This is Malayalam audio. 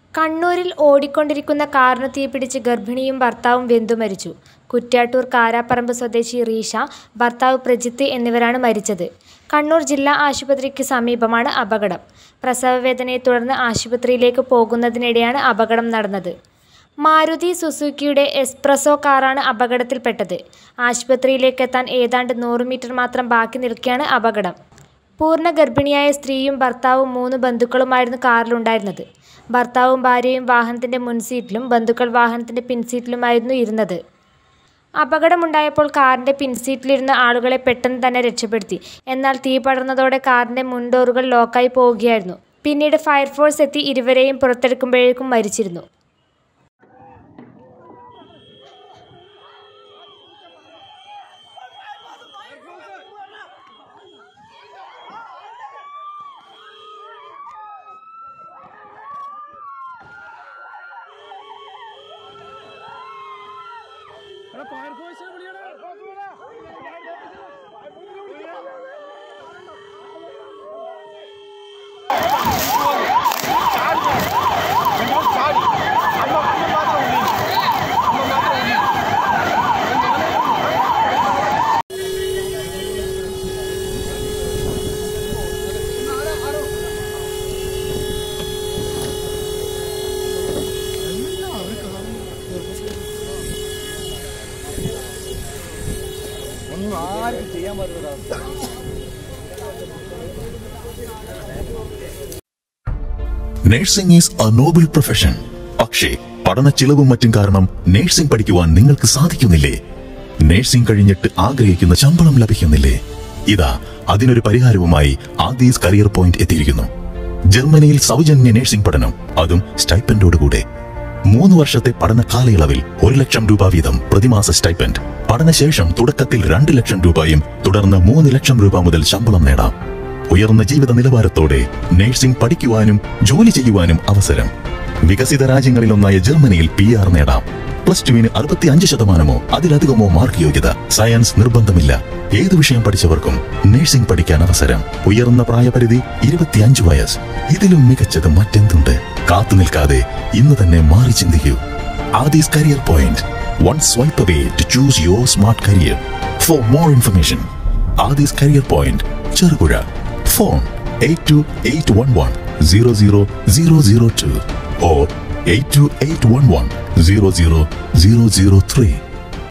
കണ്ണൂരിൽ ഓടിക്കൊണ്ടിരിക്കുന്ന കാറിന് തീപിടിച്ച് ഗർഭിണിയും ഭർത്താവും വെന്തു മരിച്ചു. കുറ്റ്യാട്ടൂർ കാരാപ്പറമ്പ് സ്വദേശി റീഷ, ഭർത്താവ് പ്രജിത്ത് എന്നിവരാണ് മരിച്ചത്. കണ്ണൂർ ജില്ലാ ആശുപത്രിക്ക് സമീപമാണ് അപകടം. പ്രസവവേദനയെ തുടർന്ന് ആശുപത്രിയിലേക്ക് പോകുന്നതിനിടെയാണ് അപകടം നടന്നത്. മാരുതി സുസുക്കിയുടെ എസ്പ്രസോ കാറാണ് അപകടത്തിൽപ്പെട്ടത്. ആശുപത്രിയിലേക്കെത്താൻ ഏതാണ്ട് നൂറ് മീറ്റർ മാത്രം ബാക്കി നിൽക്കെയാണ് അപകടം. പൂർണ്ണ ഗർഭിണിയായ സ്ത്രീയും ഭർത്താവും മൂന്ന് ബന്ധുക്കളുമായിരുന്നു കാറിലുണ്ടായിരുന്നത്. ഭർത്താവും ഭാര്യയും വാഹനത്തിന്റെ മുൻസീറ്റിലും ബന്ധുക്കൾ വാഹനത്തിന്റെ പിൻസീറ്റിലുമായിരുന്നു ഇരുന്നത്. അപകടമുണ്ടായപ്പോൾ കാറിന്റെ പിൻസീറ്റിലിരുന്ന ആളുകളെ പെട്ടെന്ന് തന്നെ രക്ഷപ്പെടുത്തി. എന്നാൽ തീ പടർന്നതോടെ കാറിന്റെ മുൻഡോറുകൾ ലോക്കായി പോവുകയായിരുന്നു. പിന്നീട് ഫയർഫോഴ്സ് എത്തി ഇരുവരെയും പുറത്തെടുക്കുമ്പോഴേക്കും മരിച്ചിരുന്നു. എടാ ഫയർഫോഴ്സിനെ വിളിയടാ ഒന്നും ആർക്കും ചെയ്യാൻ പറ്റില്ല nursing is a noble profession പക്ഷേ പഠന ചിലവും മറ്റും കാരണം നഴ്സിംഗ് പഠിക്കുവാൻ നിങ്ങൾക്ക് സാധിക്കുന്നില്ലേ നഴ്സിംഗ് കഴിഞ്ഞിട്ട് ആഗ്രഹിക്കുന്ന ശമ്പളം ലഭിക്കുന്നില്ലേ ഇതാ അതിനൊരു പരിഹാരവുമായി ആദീസ് കരിയർ പോയിന്റ് എത്തിയിരിക്കുന്നു ജർമ്മനിയിൽ സൗജന്യ നഴ്സിംഗ് പഠനം അതും സ്റ്റൈപ്പൻഡോടുകൂടെ മൂന്ന് വർഷത്തെ പഠന കാലയളവിൽ ഒരു ലക്ഷം രൂപ വീതം പ്രതിമാസ സ്റ്റൈപ്പൻഡ് പഠനശേഷം തുടക്കത്തിൽ രണ്ട് ലക്ഷം രൂപയും തുടർന്ന് മൂന്ന് ലക്ഷം രൂപ മുതൽ ശമ്പളം നേടാം ഉയർന്ന ജീവിത നിലവാരത്തോടെ നഴ്സിംഗ് പഠിക്കുവാനും ജോലി ചെയ്യുവാനും അവസരം വികസിത രാജ്യങ്ങളിലൊന്നായ ജർമ്മനിയിൽ പി ആർ നേടാം പ്ലസ് ടുവിന് അറുപത്തി അഞ്ച് ശതമാനമോ അതിലധികമോ മാർക്ക് യോഗ്യത സയൻസ് നിർബന്ധമില്ല ഏത് വിഷയം പഠിച്ചവർക്കും നഴ്സിംഗ് പഠിക്കാൻ അവസരം ഉയർന്ന പ്രായപരിധി ഇരുപത്തിയഞ്ച് വയസ്സ് ഇതിലും മികച്ചത് മറ്റെന്തുണ്ട് കാത്തു നിൽക്കാതെ ഇന്ന് തന്നെ മാറി ചിന്തിക്കൂ Aadhi's career point one swipe away to choose your smart career for more information Aadhi's career point Cherupuzha phone eight two eight one one zero zero zero zero two or eight two eight one one zero zero zero zero three